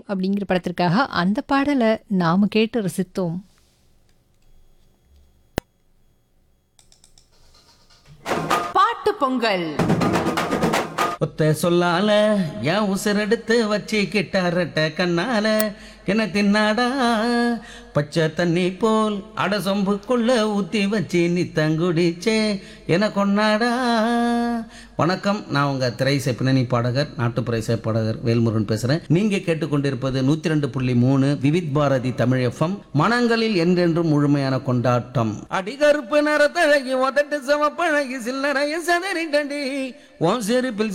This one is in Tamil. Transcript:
அப்படிங்கிற படத்திற்காக அந்த பாடலை நாம கேட்டு ரசித்தோம் பாட்டு பொங்கல் ஒத்த சொல்லால என் உசுரெடுத்து வச்சு கிட்டாரட்ட கண்ணால என்ன தின்னாடா பச்சை தண்ணி போல் அட சொம்புக்குள்ள ஊத்தி வச்சு நீ தங்குடிச்சே என கொண்டாடா வணக்கம் நான் உங்க திரைசை பின்னணி பாடகர் நாட்டுப்புற இசை பாடகர் வேல்முருகன் பேசுறேன் நீங்க கேட்டுக்கொண்டிருப்பது நூத்தி ரெண்டு புள்ளி மூணு விவித் பாரதி தமிழ் எஃப்எம் மனங்களில் என்றென்றும் முழுமையான கொண்டாட்டம் அடிகருப்பு நிறத்தழகி உதட்டு சமப்பழகி சில்லறைய சதறிட்டடி உன் செருப்பில்